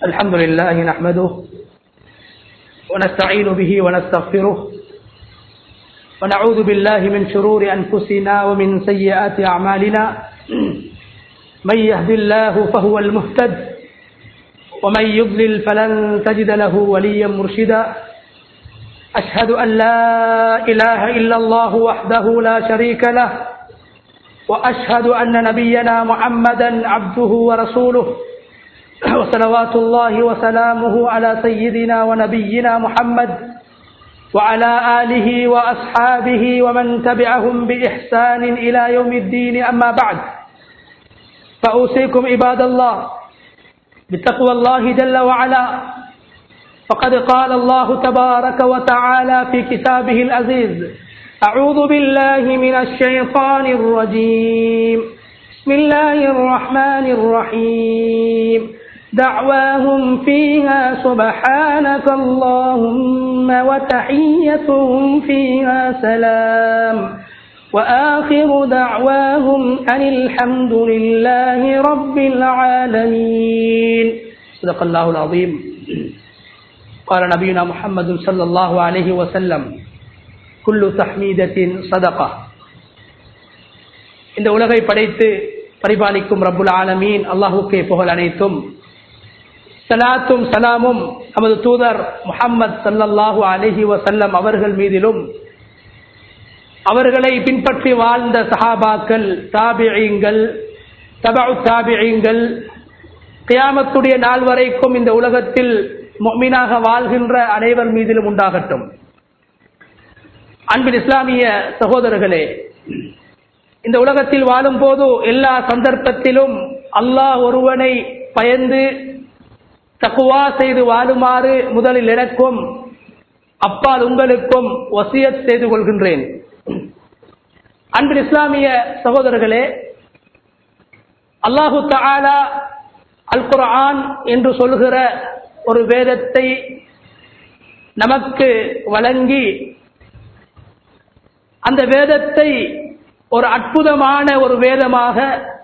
الحمد لله نحمده ونستعين به ونستغفره ونعوذ بالله من شرور أنفسنا ومن سيئات أعمالنا من يهد الله فهو المهتد ومن يضلل فلن تجد له وليا مرشدا أشهد أن لا إله إلا الله وحده لا شريك له وأشهد أن نبينا محمدا عبده ورسوله وصلوات الله وسلامه على سيدنا ونبينا محمد وعلى آله وأصحابه ومن تبعهم بإحسان إلى يوم الدين أما بعد فأوصيكم عباد الله بتقوى الله جل وعلا فقد قال الله تبارك وتعالى في كتابه العزيز أعوذ بالله من الشيطان الرجيم بسم الله الرحمن الرحيم دعواهم فيها سبحانك اللهم وتحيتهم فيها سلام وآخر دعواهم أن الحمد لله رب العالمين صدق الله العظيم قال نبينا محمد صلى الله عليه وسلم كل تحميدة صدقة இந்த உலகை படைத்து பரிபாலிக்கும் ரப்புல் ஆலமீன் அல்லாஹுக்கே புகழ் அனைத்தும் சலாத்தும் சலாமும் நமது தூதர் முஹம்மது சல்லல்லாஹு அலஹி வசல்லம் அவர்கள் மீதிலும் அவர்களை பின்பற்றி வாழ்ந்த சஹாபாக்கள் தாபியங்கள் தபு தாபியங்கள் கியாமத்துடைய நாள் வரைக்கும் இந்த உலகத்தில் மீனாக வாழ்கின்ற அனைவர் மீதிலும் உண்டாகட்டும் அன்பின் இஸ்லாமிய சகோதரர்களே இந்த உலகத்தில் வாழும் போது எல்லா சந்தர்ப்பத்திலும் அல்லாஹ் ஒருவனை பயந்து தக்குவா செய்து வாழுமாறு முதலில் எனக்கும் அப்பால் உங்களுக்கும் வசியத் செய்து கொள்கின்றேன் அன்பின் இஸ்லாமிய சகோதரர்களே அல்லாஹு தாலா அல் குர்ஆன் என்று சொல்கிற ஒரு வேதத்தை நமக்கு வழங்கி அந்த வேதத்தை ஒரு அற்புதமான ஒரு வேதமாக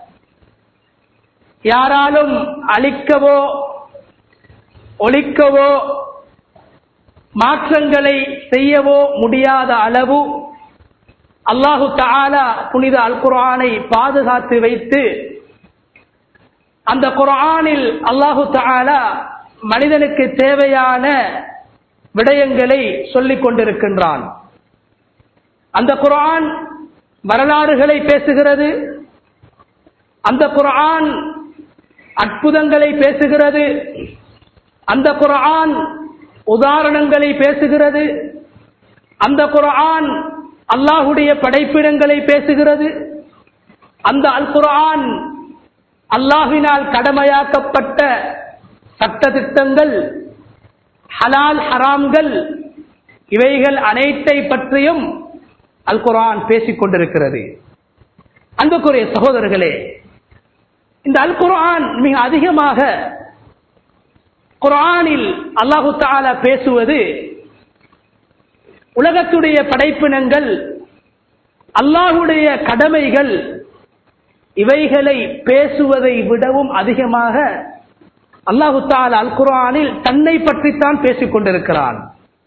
யாராலும் அழிக்கவோ ஒழிக்கவோ மாற்றங்களை செய்யவோ முடியாத அளவு அல்லாஹு தாலா புனித அல் குரானை பாதுகாத்து வைத்து அந்த குரானில் அல்லாஹு தாலா மனிதனுக்கு தேவையான விடயங்களை சொல்லிக் கொண்டிருக்கின்றான் அந்த குரான் வரலாறுகளை பேசுகிறது அந்த குரான் அற்புதங்களை பேசுகிறது அந்த குரான் உதாரணங்களை பேசுகிறது அந்த குரான் அல்லாஹுடைய படைப்பிடங்களை பேசுகிறது அந்த அல் குரான் அல்லாஹினால் கடமையாக்கப்பட்ட சட்ட திட்டங்கள் ஹலால் ஹராம்கள் இவைகள் அனைத்தை பற்றியும் அல் குரான் பேசிக் கொண்டிருக்கிறது அன்புக்குரிய சகோதரர்களே இந்த அல் குரான் மிக அதிகமாக குரானில் அல்லாஹு தாலா பேசுவது உலகத்துடைய படைப்பினங்கள் அல்லாஹுடைய கடமைகள் இவைகளை பேசுவதை விடவும் அதிகமாக அல்லாஹு தாலா அல் குரானில் தன்னை பற்றித்தான் பேசிக் கொண்டிருக்கிறான்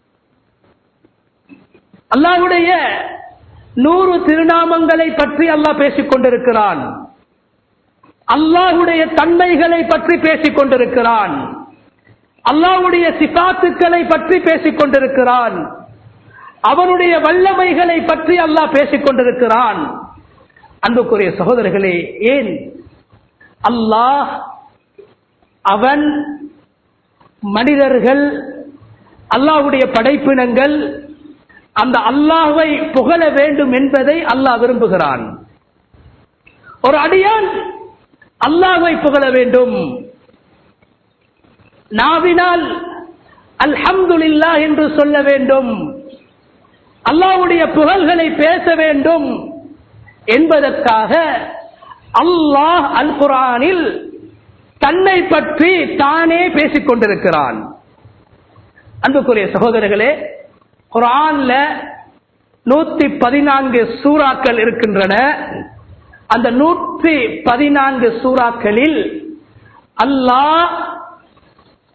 அல்லாஹுடைய நூறு திருநாமங்களை பற்றி அல்லாஹ் பேசிக் கொண்டிருக்கிறான் அல்லாஹுடைய தன்மைகளை பற்றி பேசிக் கொண்டிருக்கிறான் அல்லாஹுடைய சிபாத்துக்களை பற்றி பேசிக் கொண்டிருக்கிறான் அவனுடைய வல்லமைகளை பற்றி அல்லாஹ் பேசிக் கொண்டிருக்கிறான் அன்புக்குரிய சகோதரர்களே ஏன் அல்லாஹ் அவன் மனிதர்கள் அல்லாஹுடைய படைப்பினங்கள் அந்த அல்லாஹை புகழ வேண்டும் என்பதை அல்லாஹ் விரும்புகிறான் ஒரு அடியான் அல்லாஹை புகழ வேண்டும் நாவினால் அல்ஹம்துலில்லா என்று சொல்ல வேண்டும் அல்லாஹ்வுடைய புகழ்களை பேச வேண்டும் என்பதற்காக அல்லாஹ் அல் குரானில் தன்னை பற்றி தானே பேசிக் கொண்டிருக்கிறான் அன்புக்குரிய சகோதரர்களே குரான்ல நூத்தி பதினான்கு சூறாக்கள் இருக்கின்றன அந்த நூற்றி பதினான்கு சூறாக்களில் அல்லாஹ்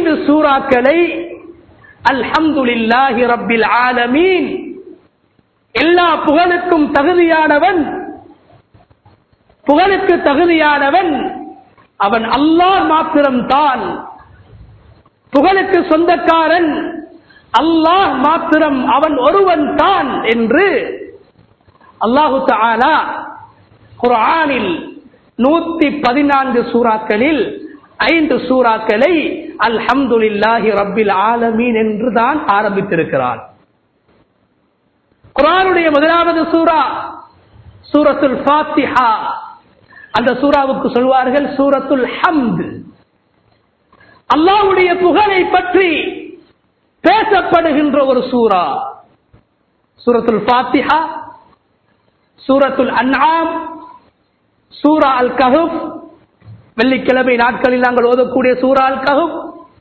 ஐந்து சூறாக்களை அல்ஹம்துலில்லாஹி ரப்பில் ஆலமீன் எல்லா புகழுக்கும் தகுதியானவன் புகழுக்கு தகுதியானவன் அவன் அல்லாஹ் மாத்திரம்தான் புகழுக்கு சொந்தக்காரன் அல்லாஹ் மாத்திரம் அவன் ஒருவன் தான் என்று அல்லாஹு தாலா குர்ஆனில் நூத்தி பதினான்கு சூறாக்களில் ஐந்து சூறாக்களை அல்ஹம்துலில்லாஹி ரப்பில் ஆலமீன் என்று தான் ஆரம்பித்திருக்கிறான் குர்ஆனுடைய முதலாவது சூரா சூரத்துல் ஃபாத்திஹா அந்த சூராவுக்கு சொல்வார்கள் சூரத்துல் ஹம்த் அல்லாஹ்வுடைய புகழை பற்றி பேசப்படுகின்ற ஒரு சூரா சூரத்துல் ஃபாத்திஹா சூரத்துல் அன்ஆம் சூரா அல் கஹுப் வெள்ளிக்கிழமை நாட்களில் நாங்கள் ஓதக்கூடிய சூரா அல் கஹுப்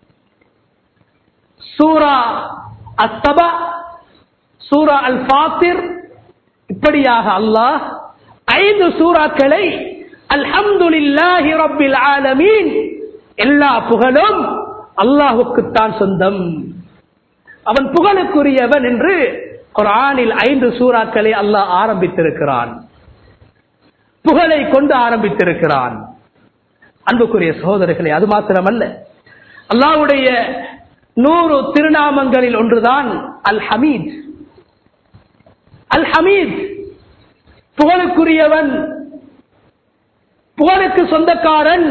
சூரா அஸ்தபா சூரா அல் ஃபாத்திர் இப்படியாக அல்லாஹ் ஐந்து சூறாக்களை அல்ஹம்துலில்லாஹி ரப்பில் ஆலமீன் எல்லா புகழும் அல்லாஹுக்குத்தான் சொந்தம் அவன் புகழுக்குரியவன் என்று குர்ஆனில் ஐந்து சூறாக்களை அல்லாஹ் ஆரம்பித்திருக்கிறான் புகழை கொண்டு ஆரம்பித்திருக்கிறான் அன்புக்குரிய சகோதரர்களே அது மாத்திரமல்ல அல்லாஹ்வுடைய நூறு திருநாமங்களில் ஒன்றுதான் அல் ஹமீத் அல் ஹமீத் புகழுக்குரியவன் புகழுக்கு சொந்தக்காரன்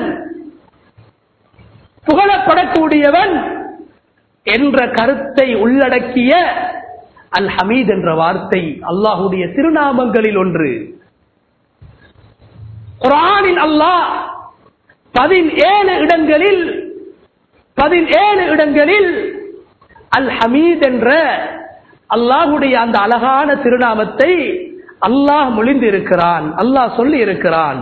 புகழப்படக்கூடியவன் என்ற கருத்தை உள்ளடக்கிய அல் ஹமீத் என்ற வார்த்தை அல்லாஹுடைய திருநாமங்களில் ஒன்று குரானில் அல்லாஹ் பதினேழு இடங்களில் பதினேழு இடங்களில் அல் ஹமீத் என்ற அல்லாஹுடைய அந்த அழகான திருநாமத்தை அல்லாஹ் மொழிந்து இருக்கிறான் அல்லாஹ் சொல்லி இருக்கிறான்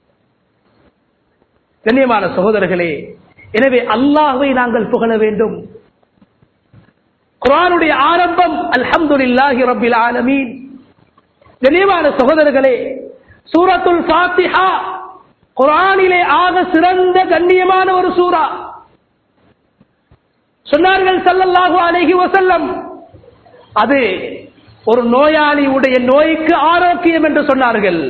கண்ணியமான சகோதரர்களே எனவே அல்லாஹ்வை நாங்கள் புகழ வேண்டும் குரானுடைய ஆரம்பம் அல்ஹம்துலில்லாஹி ரப்பில் ஆலமீன் கண்ணியமான சகோதரர்களே சூரத்துல் ஃபாத்திஹா குரானிலே ஆக சிறந்த கண்ணியமான ஒரு சூரா சொன்னார்கள் ஸல்லல்லாஹு அலைஹி வஸல்லம் அது ஒரு நோயாளியுடைய நோய்க்கு ஆரோக்கியம் என்று சொன்னார்கள்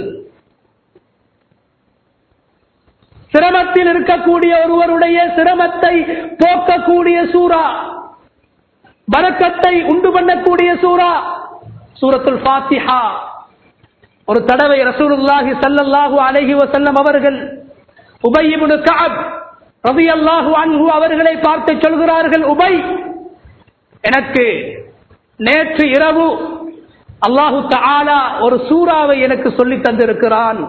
சிரமத்தில் இருக்கக்கூடிய ஒருவருடைய சிரமத்தை போக்கக்கூடிய சூரா பரக்கத்தை உண்டு பண்ணக்கூடிய சூரா சூரத்துல் ஃபாத்திஹா ஒரு தடவை ரசூலுல்லாஹி ஸல்லல்லாஹு அலைஹி வஸல்லம் அவர்கள் உபை இப்னு கஅப் ரலியல்லாஹு அன்ஹு அவர்களை பார்த்து சொல்கிறார்கள் உபை எனக்கு நேற்று இரவு அல்லாஹு தஆலா ஒரு சூறாவை எனக்கு சொல்லி தந்திருக்கிறான்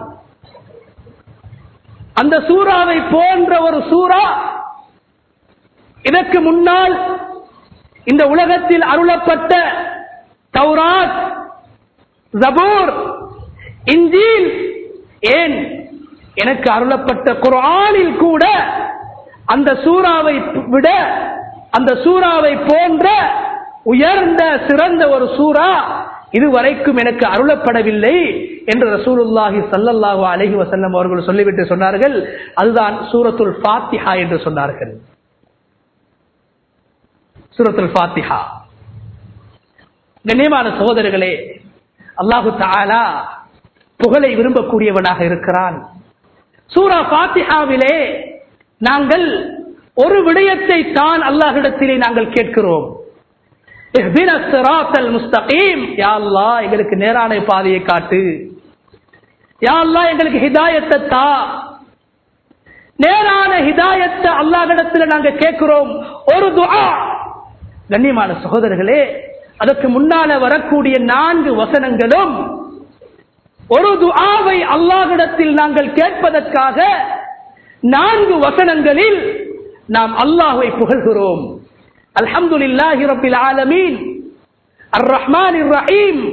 அந்த சூறாவை போன்ற ஒரு சூறா இதற்கு முன்னால் இந்த உலகத்தில் அருளப்பட்ட தௌராத் ஜபூர் இஞ்சில் ஏன் எனக்கு அருளப்பட்ட குர்ஆனில் கூட அந்த சூறாவை விட அந்த சூறாவை போன்ற உயர்ந்த சிறந்த ஒரு சூறா இதுவரைக்கும் எனக்கு அருளப்படவில்லை என்று ரசூலுல்லாஹி ஸல்லல்லாஹு அலைஹி வஸல்லம் அவர்கள் சொல்லிவிட்டு சொன்னார்கள் அதுதான் சூரத்துல் ஃபாத்திஹா என்று சொன்னார்கள் சூரத்துல் ஃபாத்திஹா கண்ணியமான சகோதரர்களே அல்லாஹு தஆலா புகழை விரும்பக்கூடியவனாக இருக்கிறான் சூரா ஃபாத்திஹாவிலே நாங்கள் ஒரு விடயத்தை தான் அல்லாஹ்விடத்திலே நாங்கள் கேட்கிறோம் இஹ்தின ஸிராத்தல் முஸ்தகீம் யா அல்லாஹ் எங்களுக்கு நேரான பாதையை காட்டு யா அல்லாஹ் எங்களுக்கு ஹிதாயத்தை தா நேரான ஹிதாயத்தை அல்லாஹ்விடத்துல நாங்க கேட்கிறோம் ஒரு துஆ கண்ணியமான சகோதரர்களே அதற்கு முன்னால வரக்கூடிய நான்கு வசனங்களும் ஒரு துஆவை அல்லாஹ்விடத்தில் நாங்கள் கேட்பதற்காக நான்கு வசனங்களில் நாம் அல்லாஹ்வை புகழ்கிறோம் அல்ஹம்துலில்லாஹி ரப்பில் ஆலமீன் அர் ரஹ்மானிர் ரஹீம்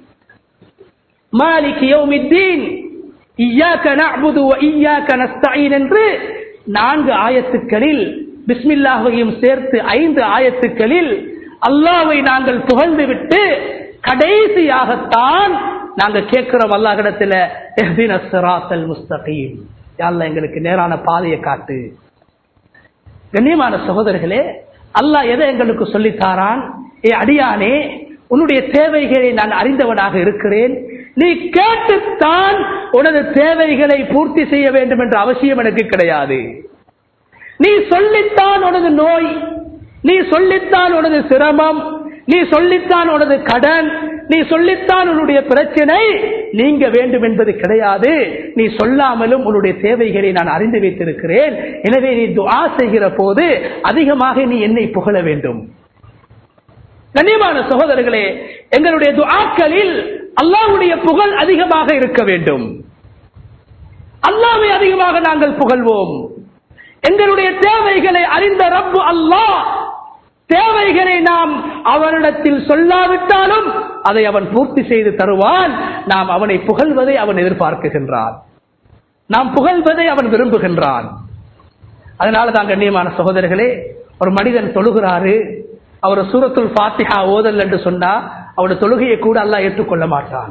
மாலிக் யௌமித்தீன் இய்யாக நஅபுது வ இய்யாக நஸ்தஈன் என்று நான்கு ஆயத்துக்களில் பிஸ்மில்லாஹையும் சேர்த்து ஐந்து ஆயத்துக்களில் அல்லாஹ்வை நாங்கள் புகழ்ந்து விட்டு கடைசியாகத்தான் நாங்க கேட்கிறோம் அல்லாஹ்விடத்துல இஹ்தின ஸிராத்தல் முஸ்தகீம் யா அல்லாஹ் எங்களுக்கு நேரான பாதையை காட்டு கண்ணியமான சகோதரர்களே அல்லாஹ் எதை எங்களுக்கு சொல்லித்தாரான் ஏ அடியானே உன்னுடைய தேவைகளை நான் அறிந்தவனாக இருக்கிறேன் நீ கேட்டுத்தான் உனது தேவைகளை பூர்த்தி செய்ய வேண்டும் என்ற அவசியம் எனக்கு கிடையாது நீ சொல்லித்தான் உனது நோய் நீ சொல்லித்தான் உனது சிரமம் நீ சொல்லித்தான் உனது கடன் நீ சொல்லித்தான் உன்னுடைய பிரச்சனை நீங்க வேண்டும் என்பது கிடையாது நீ சொல்லாமலும் உன்னுடைய தேவைகளை நான் அறிந்து வைத்திருக்கிறேன் எனவே நீ துஆ செய்கிற போது அதிகமாக நீ என்னை புகழ வேண்டும் கண்ணியமான சகோதரர்களே எங்களுடைய துஆக்களில் அல்லாஹ்வுடைய புகழ் அதிகமாக இருக்க வேண்டும் அல்லாஹ்வை அதிகமாக நாங்கள் புகழ்வோம் எங்களுடைய தேவைகளை அறிந்த ரப்பு அல்லாஹ் தேவைகளை நாம் அவனிடத்தில் சொல்லாவிட்டாலும் அதை அவன் பூர்த்தி செய்து தருவான் நாம் அவனை புகழ்வதை அவன் எதிர்பார்க்குகின்றான் நாம் புகழ்வதை அவன் விரும்புகின்றான் அதனால தான் கண்ணியமான சகோதரர்களே ஒரு மனிதன் தொழுகிறாரு அவர் சூரத்துல் ஃபாத்திஹா ஓதல் என்று சொன்னா அவருடைய தொழுகையை கூட அல்லாஹ் ஏற்றுக்கொள்ள மாட்டான்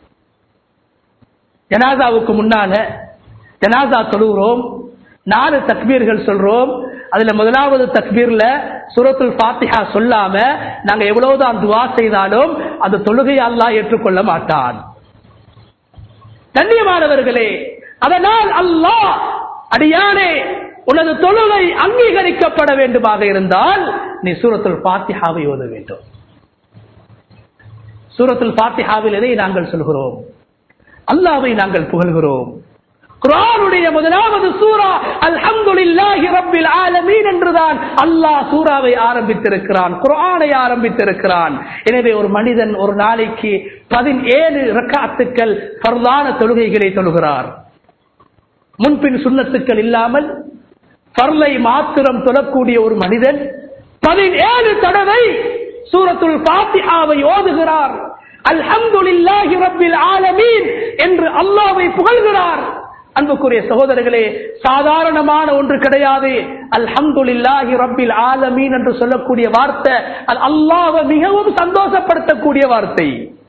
ஜனாதாவுக்கு முன்னால ஜனாதா தொழுகிறோம் நாலு தக்பீர்கள் சொல்றோம் அதுல முதலாவது தக்பீர்ல சூரத்துல் ஃபாத்திஹா சொல்லாம நாங்க எவ்வளவுதான் துவா செய்தாலும் அந்த தொழுகையை அல்லாஹ் ஏற்றுக்கொள்ள மாட்டான் கண்ணியமானவர்களே அதனால் அல்லாஹ் அடியானே உனது தொழுகை அங்கீகரிக்கப்பட வேண்டுமாக இருந்தால் நீ சூரத்துல் ஃபாத்திஹாவை ஓத வேண்டும் சூரத்துல் ஃபாத்திஹாவில் எதை நாங்கள் சொல்கிறோம் அல்லாவை நாங்கள் புகழ்கிறோம் குரானுடைய முதலாவது சூரா அல்ஹம்துலில்லாஹி ரப்பில் ஆலமீன் என்றுதான் அல்லாஹ் சூராவை ஆரம்பித்திருக்கிறான் குர்ஆனை ஆரம்பித்திருக்கிறான் எனவே ஒரு மனிதன் ஒரு நாளைக்கு பதினேழு ரக்காத்துக்கள் ஃபர்லான தொழுகைகளை தொழுகிறார் முன்பின் சுண்ணத்துக்கள் இல்லாமல் ஃபர்லை மாத்திரம் தொழக்கூடிய ஒரு மனிதன் பதினேழு தடவை சூரத்துல் ஃபாத்திஹாவை ஓதுகிறார் அல்ஹம்துலில்லாஹி ரப்பில் ஆலமீன் என்று அல்லாஹ்வை புகழ்கிறார் அன்புக்குரிய சகோதரர்களே சாதாரணமான ஒன்று கிடையாது அல்ஹம்துலில்லாஹி ரப்பில் ஆலமீன் என்று சொல்லக்கூடிய வார்த்தை அது அல்லாஹ்வை மிகவும் சந்தோஷப்படுத்தக்கூடிய வார்த்தை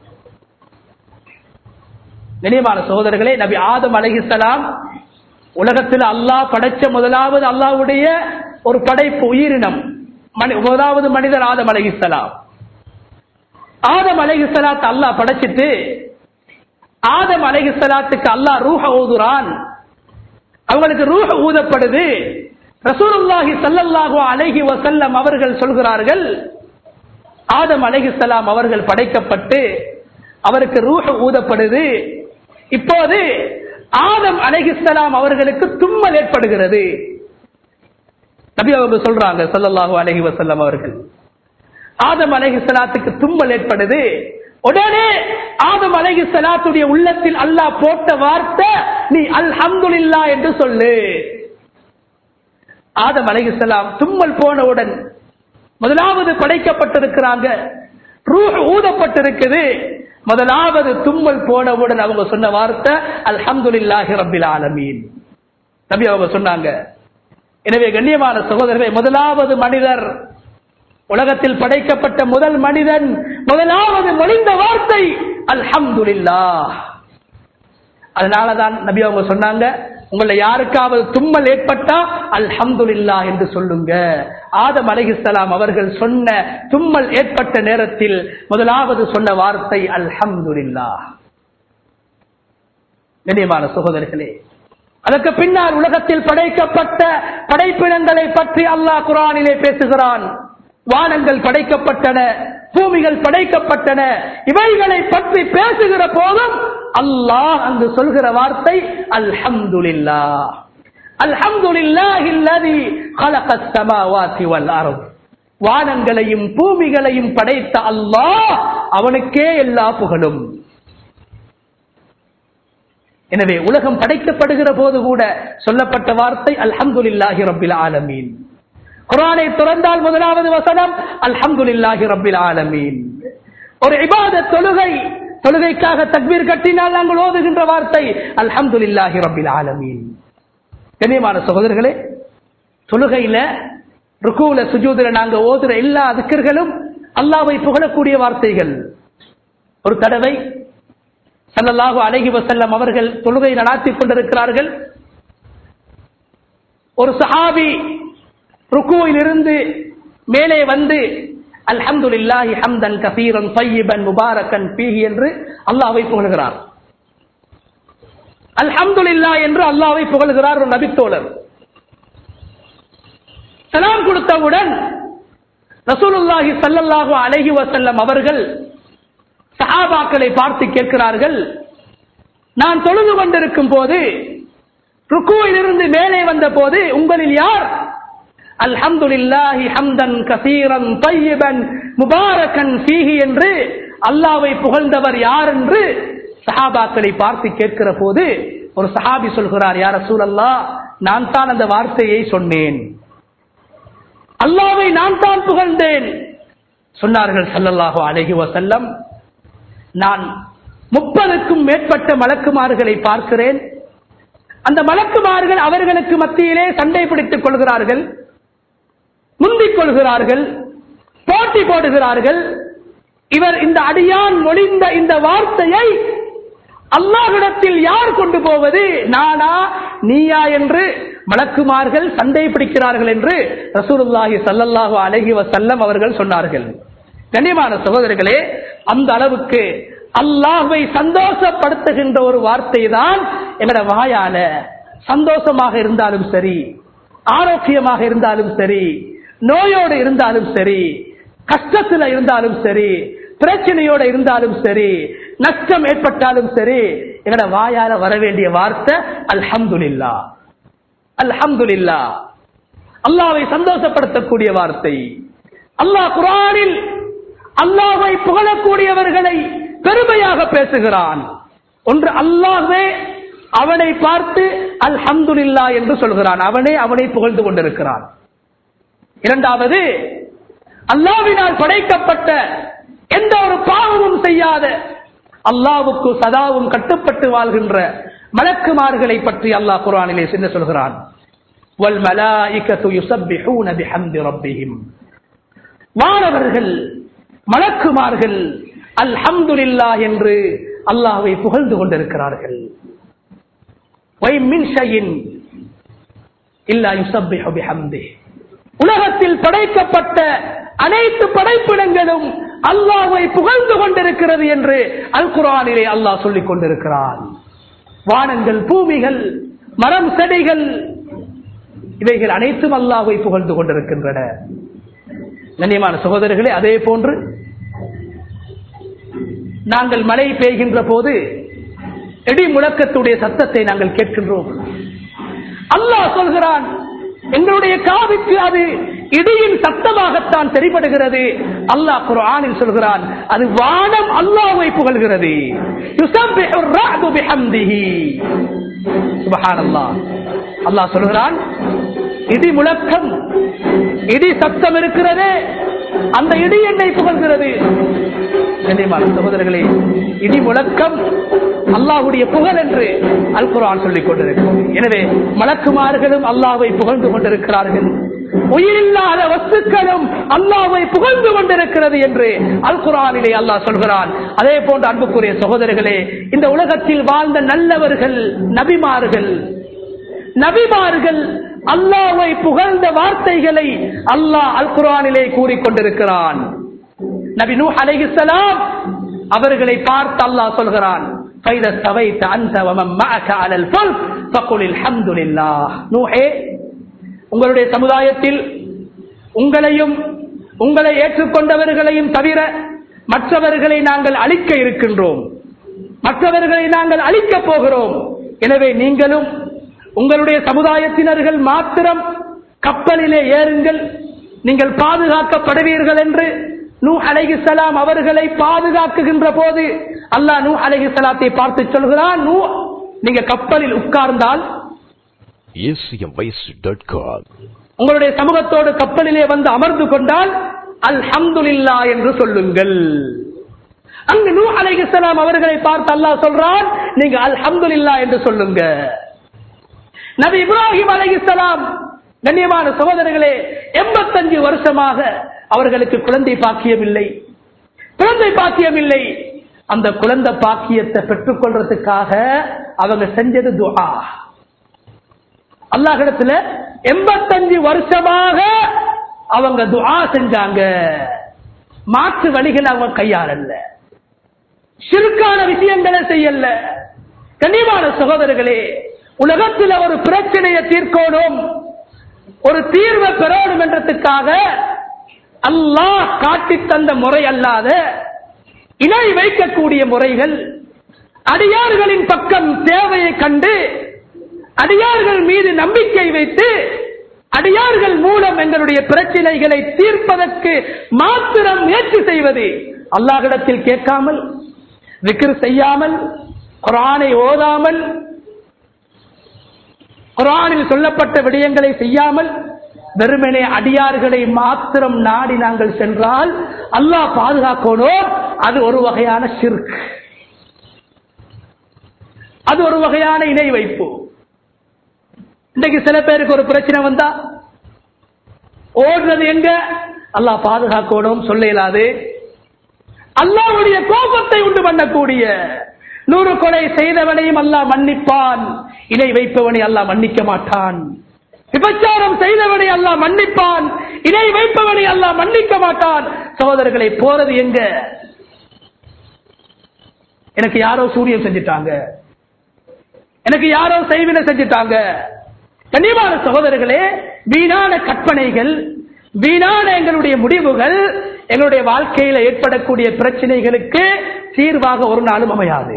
நினைவான சகோதரர்களே நபி ஆதம் அலைஹிஸ்ஸலாம் உலகத்தில் அல்லாஹ் படைச்ச முதலாவது அல்லாஹ்வுடைய ஒரு படைப்பு உயிரினம் மனி- முதலாவது மனிதர் ஆதம் அலைஹிஸ்ஸலாம் ஆதம் அலைஹிஸ்ஸலாத்தை அல்லாஹ் படைச்சிட்டு ஆதம் அலைஹிஸ்ஸலாத்துக்கு அல்லாஹ் ரூஹ ஊதுறான் அவங்களுக்கு ரூஹ ஊதப்படுது ரசூலுல்லாஹி ஸல்லல்லாஹு அலைஹி வஸல்லம் அவர்கள் சொல்கிறார்கள் ஆதம் அலைஹிஸ்ஸலாம் அவர்கள் படைக்கப்பட்டு அவருக்கு ரூஹ ஊதப்படுது இப்போது ஆதம் அலைஹிஸ்ஸலாம் அவர்களுக்கு தும்மல் ஏற்படுகிறது நபி அவங்க சொல்றாங்க ஸல்லல்லாஹு அலைஹி வஸல்லம் அவர்கள் ஆதம் அலைஹிஸ்ஸலாத்துக்கு தும்மல் ஏற்படுது உடனே ஆதம் அலைஹிஸ்ஸலாத்துடைய உள்ளத்தில் அல்லாஹ் போட்ட வார்த்தை நீ அல்ஹம்துலில்லாஹ் என்று சொல்லு ஆதம் அலைஹிஸ்ஸலாம் தும்மல் போனவுடன் முதலாவது படைக்கப்பட்டிருக்கிறாங்க ரூஹ் ஊதப்பட்டிருக்குது முதலாவது தும்மல் போனவுடன் அவங்க சொன்ன வார்த்தை அல்ஹம்துலில்லாஹி ரப்பில் ஆலமீன் நபி அவங்க சொன்னாங்க எனவே கண்ணியமான சகோதரரை முதலாவது மனிதர் உலகத்தில் படைக்கப்பட்ட முதல் மனிதன் முதலாவது மொழிந்த வார்த்தை அல்ஹம்துலில்லாஹ் அதனாலதான் நபி அவங்க சொன்னாங்க உங்களை யாருக்காவது தும்மல் ஏற்பட்டா அல்ஹம்துலில்லாஹ் என்று சொல்லுங்க ஆதம் அலைஹிஸ்ஸலாம் அவர்கள் சொன்ன தும்மல் ஏற்பட்ட நேரத்தில் முதலாவது சொன்ன வார்த்தை அல்ஹம்துலில்லாஹ் கண்ணியமான சகோதரர்களே அதற்கு பின்னால் உலகத்தில் படைக்கப்பட்ட படைப்பினங்களை பற்றி அல்லாஹ் குரானிலே பேசுகிறான் வானங்கள் படைக்கப்பட்டன பூமிகள் படைக்கப்பட்டன இவைகளை பற்றி பேசுகிற போதும் அல்லாஹ் அங்கு சொல்கிற வார்த்தை அல்ஹம்துலில்லாஹ் அல்ஹம்துலில்லாஹி அல்லதி خلقஸ் ஸமாவாதி வல் அர்த் வானங்களையும் பூமிகளையும் படைத்த அல்லாஹ் அவனுக்கே எல்லா புகழும் எனவே உலகம் படைக்கப்படுகிற போது கூட சொல்லப்பட்ட வார்த்தை அல்ஹம்துலில்லாஹி ரப்பில் ஆலமீன் குரானை திறந்தால் முதலாவது வசனம் அல்ஹம்துலில்லாஹி ரப்பில் ஆலமீன் ஒரு இபாதத் தொழுகை தொழுகைக்காக தக்பீர் கட்டினால் நாங்கள் ஓதுகின்ற வார்த்தை அல்ஹம்துலில்லாஹி ரப்பில் ஆலமீன் கண்ணியமான சகோதரர்களே தொழுகையில ருக்குல சுஜூதுல நாங்க ஓதுற எல்லா திக்கர்களும் அல்லாவை புகழக்கூடிய வார்த்தைகள் ஒரு தடவை ஸல்லல்லாஹு அலைஹி வஸல்லம் அவர்கள் தொழுகை நடாத்திக் கொண்டிருக்கிறார்கள் ஒரு சஹாபி ருக்குவிலிருந்து மேலே வந்து அல்ஹம்துலில்லாஹி ஹம்தன் கசீரன் தய்யிபன் முபாரக்கன் பீஹி என்று அல்லாஹ்வை புகழ்கிறார் அல்ஹம்துலில்லா என்று அல்லாஹ்வை புகழ்கிறார் ஒரு நபித்தோழர் சலாம் கொடுத்தவுடன் ரசூலுல்லாஹி ஸல்லல்லாஹு அலைஹி வஸல்லம் அவர்கள் சஹாபாக்களை பார்த்து கேட்கிறார்கள் நான் தொழுது கொண்டிருக்கும் போது ருக்குவிலிருந்து மேலே வந்த போது உங்களில் யார் அல்ஹம்துலில்லாஹி ஹம்தன் கசீரன் தய்யிபன் முபாரக்கன் ஃபீஹி என்று அல்லாஹ்வை புகழ்ந்தவர் யார் என்று சஹாபாக்களை பார்த்து கேட்கிற போது ஒரு சஹாபி சொல்கிறார் யார் ரசூலல்லா நான் தான் அந்த வார்த்தையை சொன்னேன் அல்லாவை நான் தான் புகழ்ந்தேன் சொன்னார்கள் ஸல்லல்லாஹு அலைஹி வஸல்லம் நான் முப்பதுக்கும் மேற்பட்ட மலக்குமார்களை பார்க்கிறேன் அந்த மலக்குமார்கள் அவர்களுக்கு மத்தியிலே சண்டை பிடித்துக் கொள்கிறார்கள் முந்திக் கொள்கிறார்கள் போட்டி போடுகிறார்கள் இவர் இந்த அடியான் மொழிந்த இந்த வார்த்தையை அல்லாஹ்விடத்தில் யார் கொண்டு போவது நானா நீயா என்று மலக்குமார்கள் சண்டை பிடிக்கிறார்கள் என்று ரசூலுல்லாஹி ஸல்லல்லாஹு அலைஹி வஸல்லம் அவர்கள் சொன்னார்கள் கண்ணியமான சகோதரர்களே அந்த அளவுக்கு அல்லாஹ்வை சந்தோஷப்படுத்துகின்ற ஒரு வார்த்தை தான் எங்கட வாயால சந்தோஷமாக இருந்தாலும் சரி ஆரோக்கியமாக இருந்தாலும் சரி நோயோடு இருந்தாலும் சரி கஷ்டத்தில் இருந்தாலும் சரி பிரச்சனையோடு இருந்தாலும் சரி நஷ்டம் ஏற்பட்டாலும் சரி எங்கட வாயால வர வேண்டிய வார்த்தை அல்ஹம்துலில்லா அல்ஹம்துலில்லா அல்லாவை சந்தோஷப்படுத்தக்கூடிய வார்த்தை அல்லாஹ் குரானில் அல்லாஹை புகழக்கூடியவர்களை பெருமையாக பேசுகிறான் ஒன்று அல்லாஹ்வே அவனை பார்த்து அல்ஹம்துலில்லா என்று சொல்கிறான் அவனே அவனை புகழ்ந்து கொண்டிருக்கிறான் இரண்டாவது அல்லாவினால் படைக்கப்பட்ட எந்த ஒரு பாவமும் செய்யாத அல்லாவுக்கு சதாவும் கட்டுப்பட்டு வாழ்கின்ற மலக்குமார்களை பற்றி அல்லாஹ் குரானிலே என்ன சொல்கிறான் وَالْمَلَائِكَةُ يُسَبِّحُونَ بِحَمْدِ رَبِّهِمْ வானவர்கள் மலக்குமார்கள் அல்ஹம்துலில்லாஹ் என்று அல்லாஹ்வை புகழ்ந்து கொண்டிருக்கிறார்கள் وَإِن مِّن شَيْءٍ إِلَّا يُسَبِّحُ بِحَمْدِهِ உலகத்தில் படைக்கப்பட்ட அனைத்து படைப்பினங்களும் அல்லாஹ்வை புகழ்ந்து கொண்டிருக்கிறது என்று அல் குரானிலே அல்லாஹ் சொல்லிக் கொண்டிருக்கிறான் வானங்கள் பூமிகள் மரம் செடிகள் இவைகள் அனைத்தும் அல்லாஹ்வை புகழ்ந்து கொண்டிருக்கின்றன கண்ணியமான சகோதரர்களே அதே போன்று நாங்கள் மழை பெய்கின்ற போது இடி முழக்கத்துடைய சத்தத்தை நாங்கள் கேட்கின்றோம் அல்லாஹ் சொல்கிறான் எங்களுடைய காதுக்கு அது இடியின் சத்தமாகத்தான் தெரிபடுகிறது அல்லாஹ் குர்ஆனில் சொல்கிறான் அது வானம் அல்லாஹ்வை புகழ்கிறது யுஸப்பிஹு الرعد بحمده சுப்ஹானல்லாஹ் அல்லாஹ் சொல்கிறான் இடி முழக்கம் இடி சத்தம் இருக்கிறதே அந்த இடி என்னை புகழ்கிறது கண்ணியமான சகோதரர்களே இடி முழக்கம் அல்லாஹ்வுடைய புகழ் என்று அல் குர்ஆன் சொல்லிக் கொண்டிருக்கிறது எனவே மலக்குமார்களும் அல்லாஹ்வை புகழ்ந்து கொண்டிருக்கிறார்கள் உயிரில்லாத வஸ்துக்களும் அல்லாஹ்வை புகழ்ந்து கொண்டிருக்கிறது என்று அல் குர்ஆனிலே அல்லாஹ் சொல்கிறான் அதே போன்று அன்புக்குரிய சகோதரர்களே இந்த உலகத்தில் வாழ்ந்த நல்லவர்கள் நபிமார்கள் நபிமார்கள் அல்லாஹ்வை புகழ்ந்த வார்த்தைகளை அல்லாஹ் அல் குர்ஆனிலே கூறிக்கொண்டிருக்கிறான் நபி நூஹ் அலைஹிஸ்ஸலாம் அவர்களை பார்த்து அல்லாஹ் சொல்கிறான் فإذا استويت أنت ومن معك على الفلك فقل الحمد لله நூஹே உங்களுடைய சமுதாயத்தில் உங்களையும் உங்களை ஏற்றுக்கொண்டவர்களையும் தவிர மற்றவர்களை நாங்கள் அழிக்க இருக்கின்றோம் மற்றவர்களை நாங்கள் அழிக்கப் போகிறோம் எனவே நீங்களும் உங்களுடைய சமுதாயத்தினர்கள் மாத்திரம் கப்பலிலே ஏறுங்கள் நீங்கள் பாதுகாக்கப்படுவீர்கள் என்று நூ அலைஹிஸ்ஸலாம் அவர்களை பாதுகாக்குகின்ற போது அல்லாஹ் நூ அலைஹிஸ்ஸலாத்தை பார்த்து சொல்கிறான் நூ நீங்க கப்பலில் உட்கார்ந்தால் acmways.com. உங்களுடைய சமூகத்தோடு கப்பலிலே வந்து அமர்ந்து கொண்டால் அல்ஹம்துலில்லா என்று சொல்லுங்கள் அங்கு நூ அலைஹிஸ்ஸலாம் அவர்களை பார்த்து அல்லாஹ் சொல்றான் நீங்க அல்ஹம்துலில்லா என்று சொல்லுங்க நபி இப்ராஹிம் அலைஹிஸ்ஸலாம் கண்ணியமான சகோதரர்களே எண்பத்தஞ்சு வருஷமாக அவர்களுக்கு குழந்தை பாக்கியம் இல்லை குழந்தை பாக்கியம் இல்லை அந்த குழந்தை பாக்கியத்தை பெற்றுக்கொள்றதுக்காக அவங்க செஞ்சது துஆ அல்லாஹிடத்துல எண்பத்தஞ்சு வருஷமாக அவங்க துஆ செஞ்சாங்க மாற்று வழிகள் அவங்க கையாளல்ல சிறுக்கான விஷயங்களை செய்யல கனிவான சகோதரர்களே உலகத்தில் ஒரு பிரச்சனையை தீர்க்கணும் ஒரு தீர்வை பெறணும் என்றதுக்காக அல்லாஹ் காட்டி தந்த முறை அல்லாத இணை வைக்கக்கூடிய முறைகள் அடியார்களின் பக்கம் தேவையை கண்டு அடியார்கள் மீது நம்பிக்கை வைத்து அடியார்கள் மூலம் எங்களுடைய பிரச்சனைகளை தீர்ப்பதற்கு மாத்திரம் முயற்சி செய்வது அல்லாஹிடத்தில் கேட்காமல் விக்கிர் செய்யாமல் குரானை ஓதாமல் குரானில் சொல்லப்பட்ட விடயங்களை செய்யாமல் வெறுமனே அடியார்களை மாத்திரம் நாடி நாங்கள் சென்றால் அல்லாஹ் பாதுகாக்கணும் அது ஒரு வகையான சிறுக்கு அது ஒரு வகையான இணை வைப்பு இன்றைக்கு சில பேருக்கு ஒரு பிரச்சனை வந்தா ஓடுறது எங்க அல்லாஹ் பாதுகாக்கணும் சொல்ல இயலாது அல்லாவுடைய கோபத்தை உண்டு பண்ணக்கூடிய நூறு கொலை செய்தவனையும் அல்லாஹ் மன்னிப்பான் இணை வைப்பவனை அல்லாஹ் மன்னிக்க மாட்டான் விபச்சாரம் செய்தவனை அல்லாஹ் மன்னிப்பான் இணை வைப்பவனை அல்லாஹ் மன்னிக்க மாட்டான் சகோதரர்களை போறது எங்க எனக்கு யாரோ சூரியன் செஞ்சிட்டாங்க எனக்கு யாரோ செய்வினை செஞ்சிட்டாங்க கண்ணியமான சகோதரர்களே வீணான கற்பனைகள் வீணான எங்களுடைய முடிவுகள் எங்களுடைய வாழ்க்கையில ஏற்படக்கூடிய பிரச்சனைகளுக்கு தீர்வாக ஒரு நாளும் அமையாது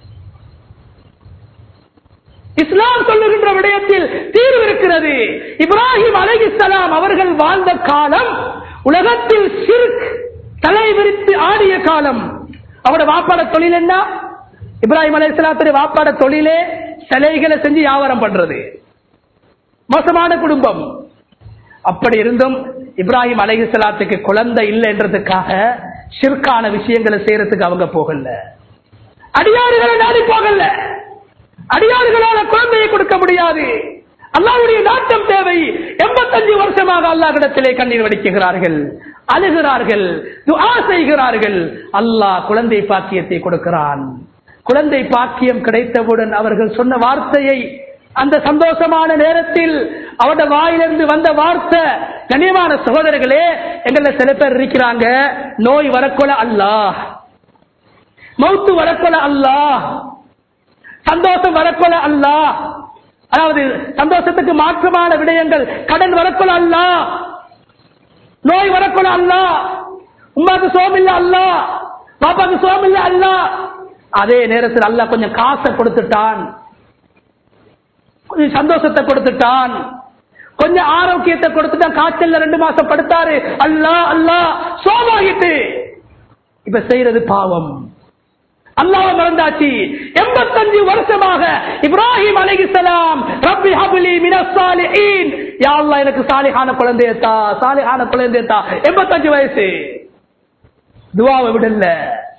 இஸ்லாம் சொல்லுகின்ற விடயத்தில் தீர்வு இருக்கிறது இப்ராஹிம் அலைஹிஸ்ஸலாம் அவர்கள் வாழ்ந்த காலம் உலகத்தில் சிறுக் தலை விரித்து ஆடிய காலம் அவரோட வாப்பாட தொழில் என்ன இப்ராஹிம் அலைஹிஸ்ஸலாத்துடைய வாப்பாட தொழிலே சிலைகளை செஞ்சு வியாபாரம் பண்றது மோசமான குடும்பம் அப்படி இருந்தும் இப்ராஹிம் அலைஹிஸ்ஸலாத்துக்கு குழந்தை இல்லை என்றதுக்காக சிற்கான விஷயங்களை செய்யறதுக்கு அவங்க போகல அடியாறுகளை நாடி போகல அடியாறுகளால குழந்தையை கொடுக்க முடியாது அல்லாவுடைய நாட்டம் தேவை எண்பத்தஞ்சு வருஷமாக அல்லாஹிடத்திலே கண்ணீர் வடிக்குகிறார்கள் அழுகிறார்கள் துஆ செய்கிறார்கள் அல்லாஹ் குழந்தை பாக்கியத்தை கொடுக்கிறான் குழந்தை பாக்கியம் கிடைத்தவுடன் அவர்கள் சொன்ன வார்த்தையை அந்த சந்தோஷமான நேரத்தில் அவருடைய வாயிலிருந்து வந்த வார்த்தை கண்ணியமான சகோதரர்களே எங்கள சில பேர் இருக்கிறாங்க நோய் வரக்கொல அல்லாஹ் மௌத்து வரக்கொல அல்லாஹ் சந்தோஷம் வரக்கொல அல்லாஹ் அதாவது சந்தோஷத்துக்கு மாற்றமான விடயங்கள் கடன் வரக்கொல அல்லாஹ் நோய் வரக்கொல அல்லாஹ் உமாக்கு சோமில்ல அல்லாஹ் பாப்பாக்கு சோமில்ல அல்லாஹ் அதே நேரத்தில் அல்லாஹ் கொஞ்சம் காசை கொடுத்துட்டான் கொஞ்சம் சந்தோஷத்தை கொடுத்துட்டான் கொஞ்சம் ஆரோக்கியத்தை கொடுத்துட்டான் காய்ச்சல்ல ரெண்டு மாசம் படுத்தாரு அல்லா அல்லா சோமாகிட்டு இப்ப செய்யறது பாவம் அல்லாஹ் மறந்தாச்சு எண்பத்தஞ்சு வருஷமாக இப்ராஹிம் அலைஹிஸ்ஸலாம் ரப்பி ஹப்லி மினஸ் சாலிஹீன் யா அல்லாஹ் எனக்கு சாலிஹான குழந்தையை தா சாலிஹான குழந்தையை தா எண்பத்தஞ்சு வயசு துவாவை விடல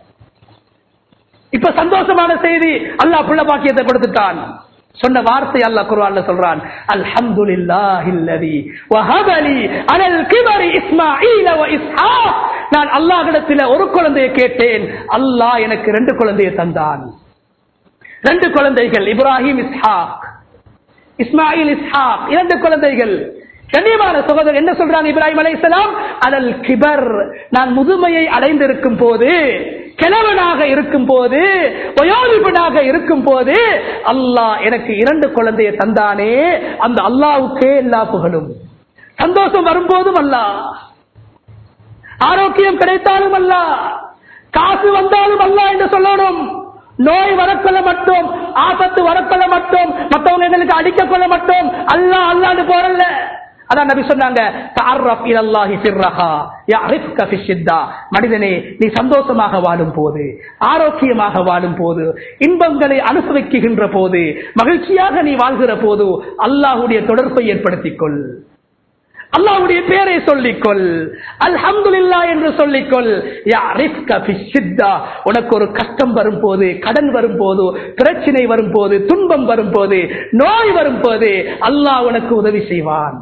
இப்ப சந்தோஷமான செய்தி அல்லாஹ் புள்ள பாக்கியத்தை கொடுத்துட்டான் சொன்ன வார்த்தை அல்லாஹ் குர்ஆன்ல சொல்றான் அல்ஹம்துலில்லாஹில்லதி வஹபலி அலல் கிபரி இஸ்மாஈல வ இஸ்ஹாக் நான் அல்லாஹ்விடத்தில் ஒரு குழந்தையை கேட்டேன் அல்லாஹ் எனக்கு ரெண்டு குழந்தையை தந்தான் ரெண்டு குழந்தைகள் இப்ராஹிம் இஸ்ஹாக் இஸ்மாயில் இஸ்ஹாக் இரண்டு குழந்தைகள் கண்ணியமான சகோதரர் என்ன சொல்றாங்க இப்ராஹிம் அலைஹிஸ்ஸலாம் அலல் கிபர் நான் முதுமையை அடைந்திருக்கும் போது கிழவனாக இருக்கும் போது வயோதிபனாக இருக்கும் போது அல்லாஹ் எனக்கு இரண்டு குழந்தையை தந்தானே அந்த அல்லாவுக்கே எல்லா புகழும் சந்தோஷம் வரும்போதும் அல்லாஹ் ஆரோக்கியம் கிடைத்தாலும் அல்ல காசு வந்தாலும் அல்ல என்று சொல்லணும் நோய் வரக்கொள்ள மட்டும் ஆபத்து வரக்கொள்ள மட்டும் மற்றவங்க எங்களுக்கு அடிக்க கொள்ள மட்டும் அல்லா அல்லான்னு போறல்ல அதான் நபி சொன்னாங்க தஅர்ரஃப் இலல்லாஹி சிர்ரஹா யஅரிஃப்க ஃபி ஷித்தா மனிதனே நீ சந்தோஷமாக வாழும் போது ஆரோக்கியமாக வாழும் போது இன்பங்களை அனுபவிக்குகின்ற போது மகிழ்ச்சியாக நீ வாழ்கிற போது அல்லாஹ்வுடைய தொடர்பை ஏற்படுத்திக் கொள் அல்லாஹ்வுடைய பேரை சொல்லிக்கொள் அல்ஹம்துலில்லா என்று சொல்லிக்கொள் யஅரிஃப்க ஃபி ஷித்தா உனக்கு ஒரு கஷ்டம் வரும்போது கடன் வரும்போது பிரச்சனை வரும்போது துன்பம் வரும்போது நோய் வரும்போது அல்லாஹ் உனக்கு உதவி செய்வான்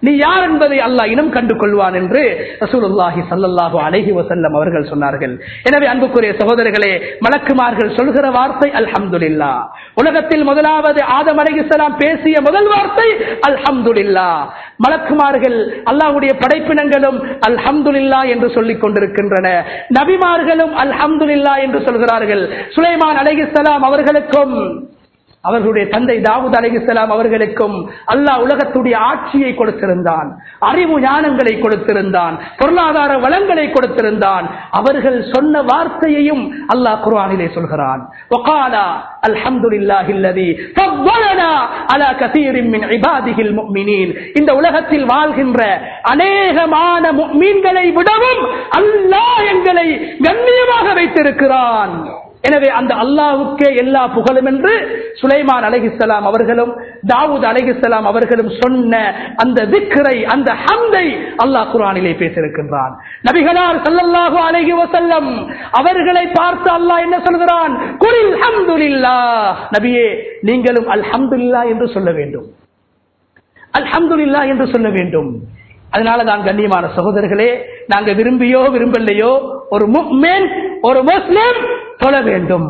நீ யார் என்பதை அல்லாஹ் இனம் கண்டு கொள்வான் என்று ரசூலுல்லாஹி ஸல்லல்லாஹு அலைஹி வஸல்லம் அவர்கள் சொன்னார்கள் எனவே அன்புக்குரிய சகோதரர்களே மலக்குமார்கள் சொல்கிற வார்த்தை அல்ஹம்துலில்லாஹ் உலகத்தில் முதலாவது ஆதம் அலைஹிஸ்ஸலாம் பேசிய முதல் வார்த்தை அல்ஹம்துலில்லாஹ் மலக்குமார்கள் அல்லாஹ்வுடைய படைப்பினங்களும் அல்ஹம்துலில்லாஹ் என்று சொல்லிக் கொண்டிருக்கின்றன நபிமார்களும் அல்ஹம்துலில்லாஹ் என்று சொல்கிறார்கள் சுலைமான் அலைஹிஸ்ஸலாம் அவர்களுக்கும் அவர்களுடைய தந்தை தாவூத் அலைஹிஸ்ஸலாம் அவர்களுக்கும் அல்லாஹ் உலகத்துடைய ஆட்சியை கொடுத்திருந்தான் அறிவு ஞானங்களை கொடுத்திருந்தான் பொருளாதார வளங்களை கொடுத்திருந்தான் அவர்கள் சொன்ன வார்த்தையையும் அல்லாஹ் குர்ஆனிலே சொல்கிறான் وقال الحمد لله الذي فضلنا على كثير من عباده المؤمنين இந்த உலகத்தில் வாழ்கின்ற அநேகமான முஃமின்களை விடவும் அல்லாஹ் எங்களை கண்ணியமாக வைத்திருக்கிறான் எனவே அந்த அல்லாவுக்கே எல்லா புகழும் என்று சுலைமான் அலைஹிஸ்ஸலாம் அவர்களும் தாவூத் அலைஹிஸ்ஸலாம் அவர்களும் சொன்ன அந்த திக்ரை அந்த ஹம்தை அல்லாஹ் குர்ஆனிலே பேசியிருக்கின்றான் நபிகளார் ஸல்லல்லாஹு அலைஹி வஸல்லம் அவர்களை பார்த்து அல்லாஹ் என்ன சொல்கிறான் குரில் ஹம்துலில்லாஹ் நபியே நீங்களும் அல்ஹம்துலில்லாஹ் என்று சொல்ல வேண்டும் அல்ஹம்துலில்லாஹ் என்று சொல்ல வேண்டும் அதனால தான் கண்ணியமான சகோதரர்களே நாங்க விரும்பியோ விரும்பலையோ ஒரு முஃமின் ஒரு முஸ்லிம் தொழ வேண்டும்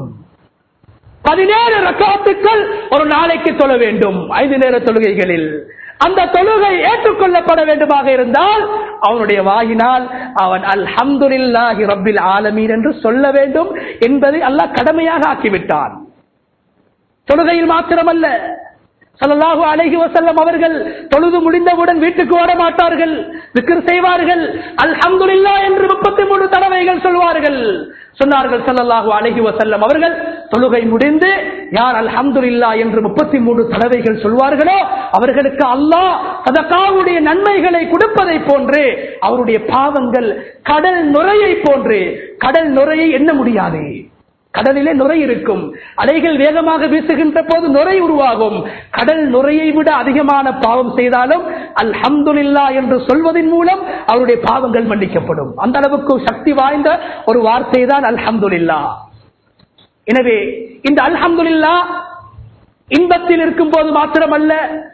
பதினேழு ரக்காத்துக்கள் ஒரு நாளைக்கு தொழ வேண்டும் ஐந்து நேர தொழுகைகளில் அந்த தொழுகை ஏற்றுக்கொள்ளப்பட வேண்டுமாக இருந்தால் அவனுடைய வாயினால் அவன் அல்ஹம்துலில்லாஹி ரப்பில் ஆலமீன் என்று சொல்ல வேண்டும் என்பதை அல்லாஹ் கடமையாக ஆக்கிவிட்டான் தொழுகையில் மாத்திரமல்ல ஸல்லல்லாஹு அலைஹி வஸல்லம் அவர்கள் தொழுது முடிந்தவுடன் வீட்டுக்கு வர மாட்டார்கள் விக்கிர் செய்வார்கள் அல்ஹம்துலில்லாஹ் என்று 33 தடவைகள் சொல்வார்கள் சொன்னார்கள் ஸல்லல்லாஹு அலைஹி வஸல்லம் அவர்கள் தொழுகை முடிந்து யார் அல்ஹம்துலில்லாஹ் என்று 33 தடவைகள் சொல்வார்களோ அவர்களுக்கு அல்லாஹ் சதகாவுடைய நன்மைகளை கொடுப்பதை போன்று அவருடைய பாவங்கள் கடல் நுரையை போன்று கடல் நுரையை எண்ண முடியாது கடலிலே நுரை இருக்கும் அலைகள் வேகமாக வீசுகின்ற போது நுரை உருவாகும் கடல் நுரையை விட அதிகமான பாவம் செய்தாலும் அல்ஹம்துலில்லா என்று சொல்வதன் மூலம் அவருடைய பாவங்கள் மன்னிக்கப்படும் அந்த அளவுக்கு சக்தி வாய்ந்த ஒரு வார்த்தை தான் அல்ஹம்துலில்லா எனவே இந்த அல்ஹம்துலில்லா இன்பத்தில் இருக்கும் போது மாத்திரமல்ல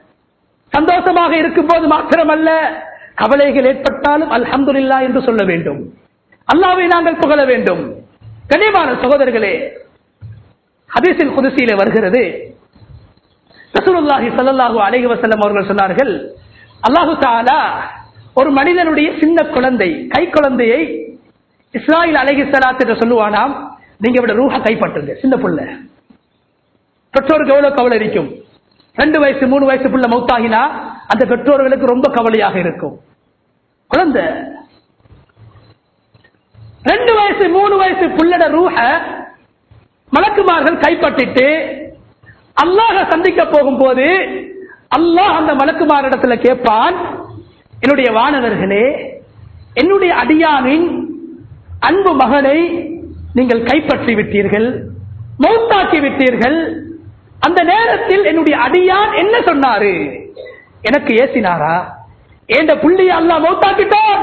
சந்தோஷமாக இருக்கும் போது மாத்திரமல்ல கவலைகள் ஏற்பட்டாலும் அல்ஹம்துலில்லா என்று சொல்ல வேண்டும் அல்லாவை நாங்கள் புகழ வேண்டும் கண்ணியமான சகோதரர்களே ஹதீஸில் குதிசியில வருகிறது ரசூலுல்லாஹி ஸல்லல்லாஹு அலைஹி வஸல்லம் அவர்கள் சொன்னார்கள் அல்லாஹு தஆலா ஒரு மனிதனுடைய சின்ன குழந்தை கை குழந்தையை இஸ்ராயில் அலைஹி ஸலாத்து என்று சொல்லுவானாம் நீங்க விட ரூஹ கைப்பற்றுங்க சின்ன புள்ள பெற்றோருக்கு எவ்வளவு கவலை இருக்கும் ரெண்டு வயசு மூணு வயசு புள்ள மௌத்தாகினா அந்த பெற்றோர்களுக்கு ரொம்ப கவலையாக இருக்கும் குழந்தை ரெண்டு வயசு மூணு வயசு புள்ளட ரூஹ மலக்குமார்கள் கைப்பற்றிட்டு அல்லாஹ சந்திக்க போகும்போது அல்லாஹ் அந்த மலக்குமாரிடத்துல கேட்பான் என்னுடைய வானவர்களே என்னுடைய அடியானின் அன்பு மகனை நீங்கள் கைப்பற்றி விட்டீர்கள் மௌத்தாக்கி விட்டீர்கள் அந்த நேரத்தில் என்னுடைய அடியான் என்ன சொன்னாரு எனக்கு ஏசினாரா என்ற புள்ளியை அல்லாஹ் மௌத்தாக்கிட்டான்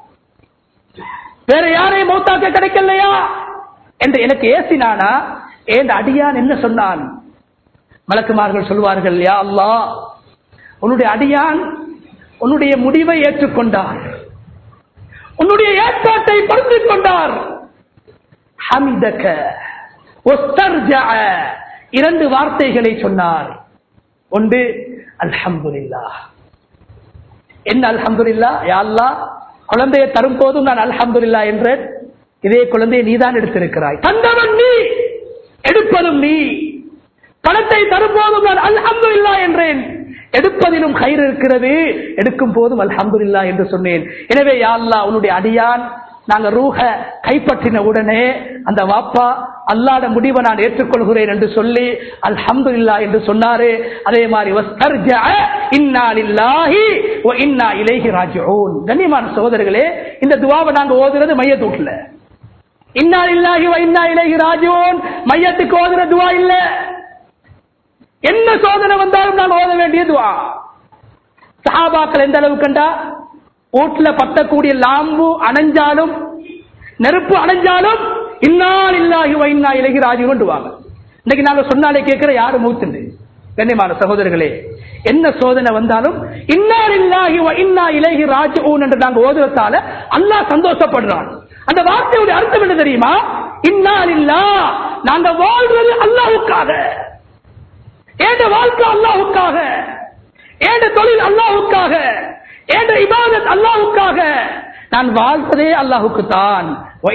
வேற யாரையும் மௌத்தாக்க கிடைக்கலையா என்று எனக்கு ஏசினானா என் அடியான் என்ன சொன்னான் மலக்குமார்கள் சொல்வார்கள் யா அல்லாஹ் உன்னுடைய அடியான் உன்னுடைய முடிவை ஏற்றுக்கொண்டார் உன்னுடைய ஏற்பாட்டை பொருந்திக் கொண்டார் ஹமிதக ஒஸ்தர்ஜஅ இரண்டு வார்த்தைகளை சொன்னார் ஒன்று அல்ஹம்துலில்லாஹ் என்ன அல்ஹம்துலில்லாஹ் யா அல்லாஹ் குழந்தையை தரும் போதும் நான் அல்ஹம்துலில்லா என்றேன் இதே குழந்தையை நீதான் எடுத்திருக்கிறாய் தந்தவன் நீ எடுப்பதும் நீ பணத்தை தரும் போதும் நான் அல்ஹம்துலில்லா என்றேன் எடுப்பதிலும் கயிறு இருக்கிறது எடுக்கும் போதும் அல்ஹம்துலில்லா என்று சொன்னேன் எனவே யா அல்லாஹ் உன்னுடைய அடியான் நாங்க ரூஹ கைப்பற்றின உடனே அந்த வாப்பா அல்லாத முடிவை நான் ஏற்றுக்கொள்கிறேன் என்று சொல்லி அல்ஹம்துலில்லா என்று சொன்னாரு அதே மாதிரி வஸ்தர்ஜஅ இன்னா லில்லாஹி வ இன்னா இலைஹி ராஜிஊன் கண்ணியமான சகோதரர்களே இந்த துவாவை நாங்க ஓதுறது மையத்தூட்ல இன்னா லில்லாஹி வ இன்னா இலைஹி ராஜிஊன் மையத்துக்கு ஓதுற துவா இல்ல என்ன சோதனை வந்தாலும் நான் ஓத வேண்டிய துவா சஹாபாக்கள் எந்த அளவு கண்டா வீட்டுல பத்தக்கூடிய லாம்பு அணைஞ்சாலும் நெருப்பு அணைஞ்சாலும் இன்னால் இல்லாஹி வைனா இலகி ராஜி கொண்டுவாங்க இன்னைக்கு நாங்க சொன்னாலே கேட்கிற யாரு மூத்துண்டு கண்ணியமான சகோதரர்களே என்ன சோதனை வந்தாலும் இன்னாரில்லாஹி வ இன்னா இலைஹி ராஜிஊன் என்று நாங்க ஓதுவதால அல்லாஹ் சந்தோஷப்படுறான் அந்த வார்த்தையுடைய அர்த்தம் என்ன தெரியுமா இன்னாரில்லா நாங்க வாழ்றது அல்லாஹ்வுக்காக ஏண்ட வாழ்க்கை அல்லாஹ்வுக்காக ஏண்ட தொழில் அல்லாஹ்வுக்காக ஏண்ட இபாதத் அல்லாஹ்வுக்காக நான் வாழ்வதே அல்லாஹுக்கு தான்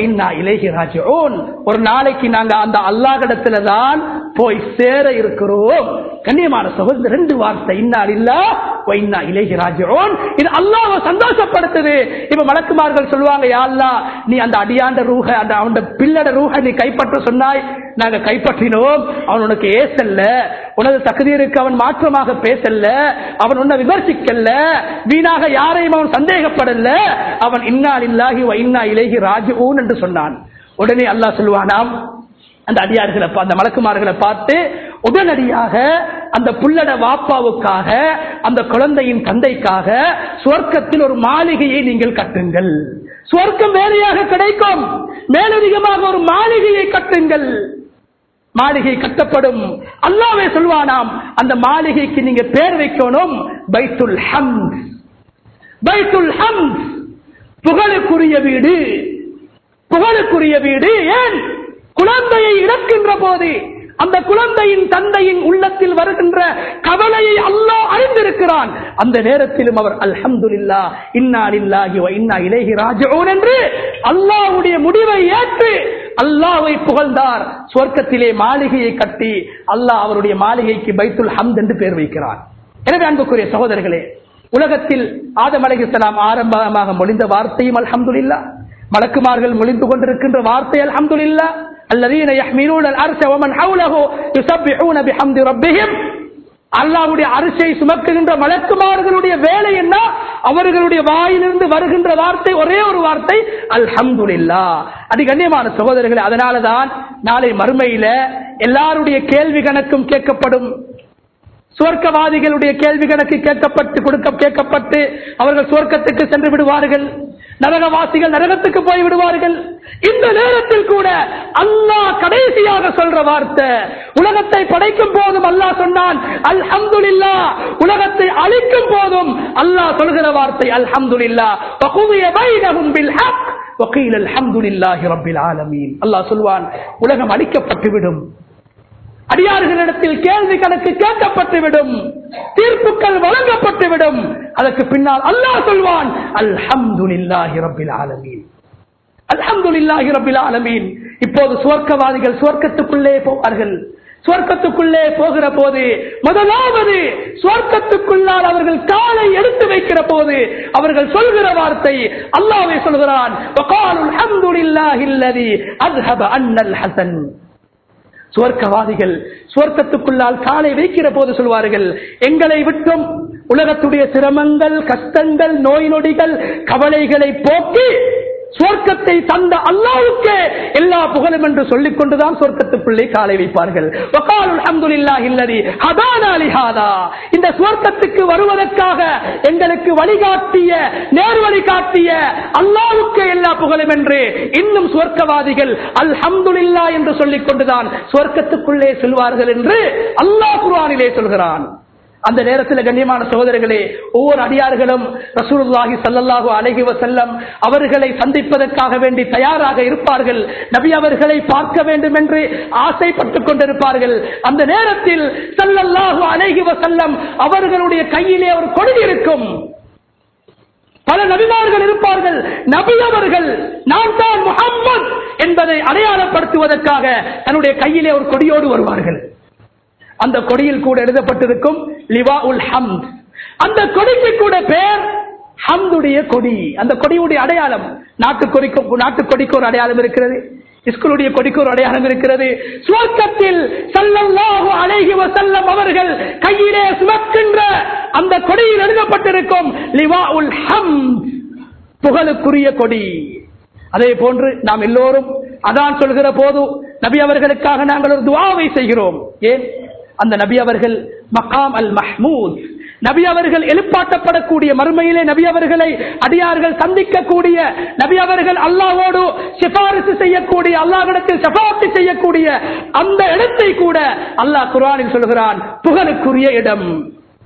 ஒரு நாளைக்கு நாங்க அந்த அல்லாஹிடத்துல தான் போய் சேர இருக்கிறோம் கண்ணியமான சகோதரர் ரெண்டு வார்த்தை இன்னார் இல்லா வைனா இலேஹி ராஜோன் இது அல்லாஹ் சந்தோஷப்படுத்துது இப்ப மலக்குமார்கள் சொல்லுவாங்க யா அல்லாஹ் நீ அந்த அடியாண்ட ரூஹ அந்த அவன் பிள்ளட ரூஹ நீ கைப்பற்ற சொன்னாய் நாங்க கைப்பற்றினோம் அவன் உனக்கு ஏசல்ல உனது தகுதியிற்கு அவன் மாற்றமாக பேசல அவன் உன்னை விமர்சிக்கல வீணாக யாரையும் அவன் சந்தேகப்படல அவன் இன்னா இல்லாஹி இன்னா இலேஹி ராஜூன் என்று சொன்னான் உடனே அல்லாஹ் சொல்லுவானாம் அந்த அடியார்களை பா- அந்த மலக்குமார்களை பார்த்து உடனடியாக அந்த புள்ளட வாப்பாவுக்காக அந்த குழந்தையின் தந்தைக்காக சுவர்க்கத்தில் ஒரு மாளிகையை நீங்கள் கட்டுங்கள் சுவர்க்கம் வேறையாக கிடைக்கும் மேலதிகமாக ஒரு மாளிகையை கட்டுங்கள் மாளிகை கட்டப்படும் அல்லாவே சொல்வானாம் அந்த மாளிகைக்கு நீங்க பேர் வைக்கணும் பைத்துல் ஹம்த் பைத்துல் ஹம்த் புகழுக்குரிய வீடு புகழுக்குரிய வீடு ஏன் குழந்தையை இறக்கின்ற போது அந்த குழந்தையின் தந்தையின் உள்ளத்தில் வருகின்ற கவலையை அல்லாஹ் அறிந்திருக்கிறான் அந்த நேரத்திலும் அவர் அல்ஹம்துலில்லா இன்னா லில்லாஹி வ இன்னா இலைஹி ராஜிஊன் என்று அல்லாஹ்வுடைய முடிவை ஏற்று அல்லாஹ்வை புகழ்ந்தார் சுவர்க்கத்திலே மாளிகையை கட்டி அல்லாஹ் அவருடைய மாளிகைக்கு பைத்துல் ஹம்த் என்று பெயர் வைக்கிறார் எனவே அன்புக்குரிய சகோதரர்களே உலகத்தில் ஆதம் அலைஹிஸ்ஸலாம் ஆரம்பமாக மொழிந்த வார்த்தையும் அல்ஹம்துலில்லா மலக்குமார்கள் மொழிந்து கொண்டிருக்கின்ற வார்த்தை அல்ஹம்துலில்லா الذين يحملون العرش ومن حوله يسبحون بحمد ربهم அல்லாஹ்வுடைய அரிசை சுமக்குகின்ற மலக்குமார்களுடைய வேலை என்ன அவர்களுடைய வாயிலிருந்து வருகின்ற வார்த்தை ஒரே ஒரு வார்த்தை அல்ஹம்துலில்லா அது கண்ணியமான சகோதரர்களே அதனாலதான் நாளை மறுமையில எல்லாருடைய கேள்வி கணக்கும் கேட்கப்படும் சுவர்க்கவாதிகளுடைய கேள்வி கணக்கு கேட்கப்பட்டு கொடுக்க கேட்கப்பட்டு அவர்கள் சுவர்க்கத்துக்கு சென்று விடுவார்கள் நரகவாசிகள் நரகத்துக்கு போய் விடுவார்கள் இந்த நேரத்தில் கூட அல்லாஹ் கடைசியாக சொல்ற வார்த்தை உலகத்தை படைக்கும் போதும் அல்லாஹ் சொன்னான் அல்ஹம்துலில்லா உலகத்தை அழிக்கும் போதும் அல்லாஹ் சொல்கிற வார்த்தை அல்ஹம்துலில்லா வகுதிய பைனஹும் பில் ஹக் வகீல் அல்ஹம்துலில்லாஹி ரப்பில் ஆலமீன் அல்லாஹ் சொல்வான் உலகம் அழிக்கப்பட்டுவிடும் அடியார்களிடத்தில் கேள்வி கணக்கு கேட்கப்பட்டுவிடும் தீர்ப்புகள் வழங்கப்பட்டுவிடும் அதற்கு பின்னால் அல்லாஹ் சொல்வான் அல்ஹம்துலில்லாஹி ரப்பில் ஆலமீன் அல்ஹம்துலில்லாஹி ரப்பில் ஆலமீன் இப்போது சுவர்க்கவாதிகள் சுவர்க்கத்துக்குள்ளே போவார்கள் சுவர்க்கத்துக்குள்ளே போகிற போது முதலாவது சுவர்க்கத்துக்குள்ளால் அவர்கள் காலை எடுத்து வைக்கிற போது அவர்கள் சொல்கிற வார்த்தை அல்லாஹ்வே சொல்கிறான் வகாலுல் ஹம்துலில்லாஹி அல்லதி அஸ்ஹப அன்னல் ஹஸன் சுவர்க்கவாதிகள் சுவர்க்கத்துக்குள்ளால் காலை வைக்கிற போது சொல்வார்கள் எங்களை விட்டும் உலகத்துடைய சிரமங்கள் கஷ்டங்கள் நோய் நொடிகள் கவலைகளை போக்கி சுவர்க்கத்தை தந்த அல்லாவுக்கே எல்லா புகழும் என்று சொல்லிக் கொண்டுதான் சுவர்க்கத்துக்குள்ளே காலை வைப்பார்கள் வகாலுல் ஹம்துலில்லாஹி அல்லதி ஹதானா லிஹாதா இந்த சுவர்க்கத்துக்கு வருவதற்காக எங்களுக்கு வழிகாட்டிய நேர்வழி காட்டிய அல்லாவுக்கே எல்லா புகழும் என்று இன்னும் சுவர்க்கவாதிகள் அல்ஹம்துலில்லா என்று சொல்லிக் கொண்டுதான் சுவர்க்கத்துக்குள்ளே செல்வார்கள் என்று அல்லாஹ் குர்ஆனிலே சொல்கிறான் அந்த நேரத்தில் கண்ணியமான சகோதரர்களே ஒவ்வொரு அடியார்களும் ரசூலுல்லாஹி ஸல்லல்லாஹு அலைஹி வஸல்லம் அவர்களை சந்திப்பதற்காக வேண்டி தயாராக இருப்பார்கள் நபி அவர்களை பார்க்க வேண்டும் என்று ஆசைப்பட்டுக் கொண்டிருப்பார்கள் அந்த நேரத்தில் ஸல்லல்லாஹு அலைஹி வஸல்லம் அவர்களுடைய கையிலே ஒரு கொடி இருக்கும் பல நபிமார்கள் இருப்பார்கள் நபி அவர்கள் நான் தான் முஹம்மத் என்பதை அடையாளப்படுத்துவதற்காக தன்னுடைய கையிலே ஒரு கொடியோடு வருவார்கள் அந்த கொடியில் கூட எழுதப்பட்டிருக்கும் லிவா உல் ஹம்த் அந்த கொடிக்கு கூட பேர் ஹம்துடைய கொடி அந்த கொடியுடைய அடையாளம் நாட்டு கொடிக்கு நாட்டு கொடிக்கு ஒரு அடையாளம் இருக்கிறது ஸ்கூலுடைய கொடிக்கு ஒரு அடையாளம் இருக்கிறது சுவர்க்கத்தில் ஸல்லல்லாஹு அலைஹி வஸல்லம் அவர்கள் கையிலே சுமக்கின்ற அந்த கொடியில் எழுதப்பட்டிருக்கும் லிவா உல் ஹம்த் புகழுக்குரிய கொடி அதே போன்று நாம் எல்லோரும் அதான் சொல்கிற போது நபி அவர்களுக்காக நாங்கள் ஒரு துவாவை செய்கிறோம் ஏன் அந்த நபி அவர்கள் மகாம் அல் மஹ்மூத் நபி அவர்கள் எழுப்பாட்டப்படக்கூடிய மறுமையிலே நபி அவர்களை அடியார்கள் சந்திக்கக்கூடிய நபி அவர்கள் அல்லாவோடு சிபாரிசு செய்யக்கூடிய அல்லாஹிடத்தில் சபாத்து செய்யக்கூடிய அந்த இடத்தை கூட அல்லாஹ் குர்ஆனில் சொல்கிறான் புகழுக்குரிய இடம்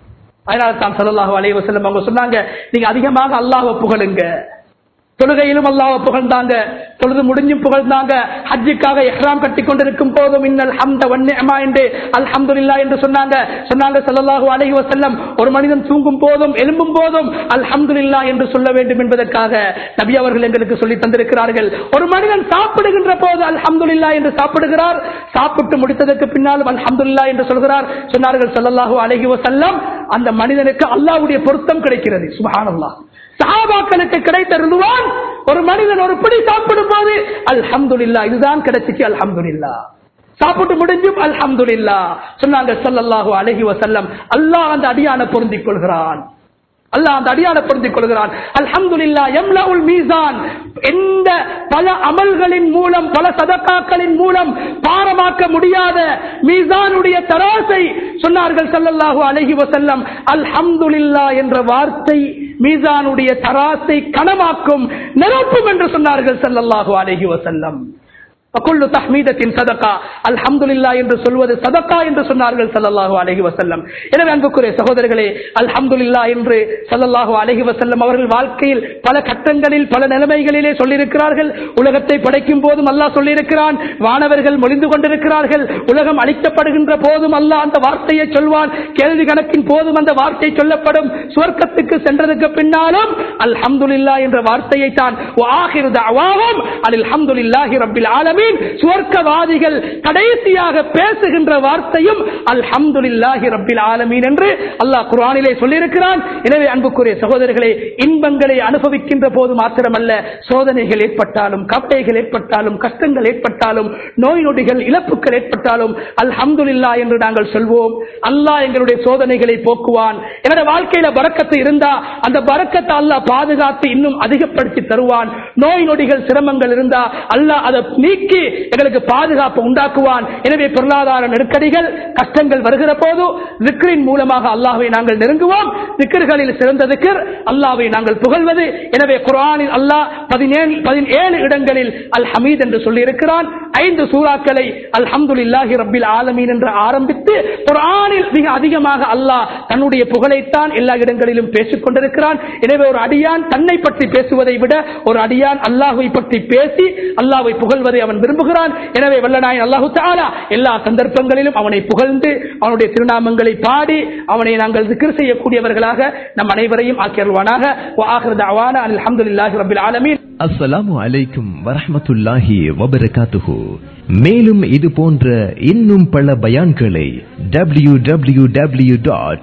அதனால தான் ஸல்லல்லாஹு அலைஹி வஸல்லம் அவங்க சொன்னாங்க நீங்க அதிகமாக அல்லாஹ்வை புகழுங்க தொழுகையிலும் அல்லாஹ் புகழ்ந்தாங்க தொழுது முடிஞ்சும் புகழ்ந்தாங்க ஹஜ்ஜுக்காக இஹ்ராம் கட்டி கொண்டிருக்கும் போதும் இன்னல் ஹம்த வன்னியமா என்று அல்ஹம்துலில்லா என்று சொன்னாங்க சொன்னாங்க ஸல்லல்லாஹு அலைஹி வஸல்லம் ஒரு மனிதன் தூங்கும் போதும் எழும்பும் போதும் அல்ஹம்துலில்லா என்று சொல்ல வேண்டும் என்பதற்காக நபி அவர்கள் எங்களுக்கு சொல்லி தந்திருக்கிறார்கள் ஒரு மனிதன் சாப்பிடுகின்ற போது அல்ஹம்துலில்லா என்று சாப்பிடுகிறார் சாப்பிட்டு முடித்ததற்கு பின்னாலும் அல்ஹம்துலில்லா என்று சொல்கிறார் சொன்னார்கள் ஸல்லல்லாஹு அலைஹி வஸல்லம் அந்த மனிதனுக்கு அல்லாஹ்வுடைய பொருத்தம் கிடைக்கிறது சுப்ஹானல்லாஹ் சஹாபாக்களுக்கு கிடைத்த ரிதுவான் ஒரு மனிதன் ஒரு பிடி சாப்பிடும் போது அல்ஹம்துலில்லா இதுதான் கிடைச்சிச்சு அல்ஹம்துலில்லா சாப்பிட்டு முடிஞ்சும் அல்ஹம்துலில்லா சொன்னாங்க ஸல்லல்லாஹு அலைஹி வஸல்லம் அல்லாஹ் அந்த அடியான பொருந்திக் கொள்கிறான் அல்லாஹ் அந்த அடியான பொருந்திக் கொள்கிறான் அல்ஹம்துலில்லா யம்லஉல் மீசான் எந்த பல அமல்களின் மூலம் பல சதக்காக்களின் மூலம் பாரமாக்க முடியாத மீசானுடைய தராசை சொன்னார்கள் ஸல்லல்லாஹு அலைஹி வஸல்லம் அல்ஹம்துலில்லா என்ற வார்த்தை மீசானுடைய தராசை கனமாக்கும் நிரப்பும் என்று சொன்னார்கள் ஸல்லல்லாஹு அலைஹி வஸல்லம் فكل تحميدة صدقة الحمد لله என்று சொல்வது சதகா என்று சொன்னார்கள் ஸல்லல்லாஹு அலைஹி வஸல்லம் எனவே அன்புக்குரிய சகோதரர்களே அல்ஹம்துலில்லாஹ் என்று ஸல்லல்லாஹு அலைஹி வஸல்லம் அவர்கள் வாழ்க்கையில் பல கட்டங்களில் பல நிலைமைகளிலே சொல்லியிருக்கிறார்கள் உலகத்தை படைக்கும் போதும் அல்லாஹ் சொல்லியிருக்கிறான் வானவர்கள் மொழிந்து கொண்டிருக்கிறார்கள் உலகம் அழிக்கப்படுகின்ற போதும் அல்லாஹ் அந்த வார்த்தையை சொல்வான் கேள்வி கணக்கின் போதும் அந்த வார்த்தை சொல்லப்படும் சுவர்க்கத்துக்கு சென்றதுக்கு பின்னாலும் அல்ஹம்துலில்லாஹ் என்ற வார்த்தையை தான் வாஹிரு தஅவாஹும் அல்ஹம்துலில்லாஹி ரப்பில் ஆலமீன் சுவர்க்கவாதிகள் கடைசியாக பேசுகின்ற வார்த்தையும் அல்ஹம்துலில்லாஹி ரப்பில் ஆலமீன் என்று அல்லாஹ் குர்ஆனிலே சொல்லியிருக்கிறான் எனவே அன்புக்குரிய சகோதரர்களே இன்பங்களை அனுபவிக்கின்ற போது மாத்திரமல்ல சோதனைகள் ஏற்பட்டாலும் கவலைகள் ஏற்பட்டாலும் கஷ்டங்கள் ஏற்பட்டாலும் நோய் நொடிகள் இழப்புகள் ஏற்பட்டாலும் அல்ஹம்துலில்லா என்று நாங்கள் சொல்வோம் அல்லாஹ் எங்களுடைய சோதனைகளை போக்குவான் என்னோட வாழ்க்கையில பறக்கத்து இருந்தா அந்த பறக்கத்தை அல்லாஹ் பாதுகாத்து இன்னும் அதிகப்படுத்தி தருவான் நோய் நொடிகள் சிரமங்கள் இருந்தா அல்லாஹ் அதை நீக்கி எங்களுக்கு பாதுகாப்பு உண்டாக்குவான் எனவே பொருளாதார நெருக்கடிகள் கஷ்டங்கள் வருகிற போது விக்ரின் மூலமாக அல்லாஹ்வை நாங்கள் நெருங்குவோம் விக்கிர்களில் சிறந்த விக்கிர் அல்லாஹ்வை நாங்கள் புகழ்வது எனவே குர்ஆனில் அல்லாஹ் பதினேழு பதினேழு இடங்களில் அல் ஹமீத் என்று சொல்லி இருக்கிறான் ஐந்து சூறாக்களை அல்ஹம்துலில்லாஹி ரப்பில் ஆலமீன் என்று ஆரம்பித்து குர்ஆனில் மிக அதிகமாக அல்லாஹ் தன்னுடைய புகழைத்தான் எல்லா இடங்களிலும் பேசிக் கொண்டிருக்கிறான் எனவே ஒரு அடியான் தன்னை பற்றி பேசுவதை விட ஒரு அடியான் அல்லாஹ்வை பற்றி பேசி அல்லாஹ்வை புகழ்வதை அவன் விரும்புகிறான் எனவே வல்லநாயன் அல்லாஹு தஆலா எல்லா சந்தர்ப்பங்களிலும் அவனை புகழ்ந்து அவனுடைய திருநாமங்களை பாடி அவனை நாங்கள் திக்ர் செய்யக்கூடியவர்களாக நம் அனைவரையும் ஆக்கியருவானாக وآخر دعوانا أن الحمد لله رب العالمين அஸ்ஸலாமு அலைக்கும் வரஹ்மத்துல்லாஹி வபரகாத்துஹு மேலும் இது போன்ற இன்னும் பல பயான்களை W W W dot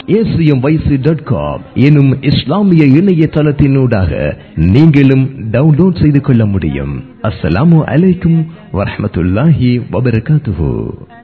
dot com எனும் இஸ்லாமிய இணையதளத்தினூடாக நீங்களும் டவுன்லோட் செய்து கொள்ள முடியும் அஸ்ஸலாமு அலைக்கும் வரஹ்மத்துல்லாஹி வபரகாத்துஹு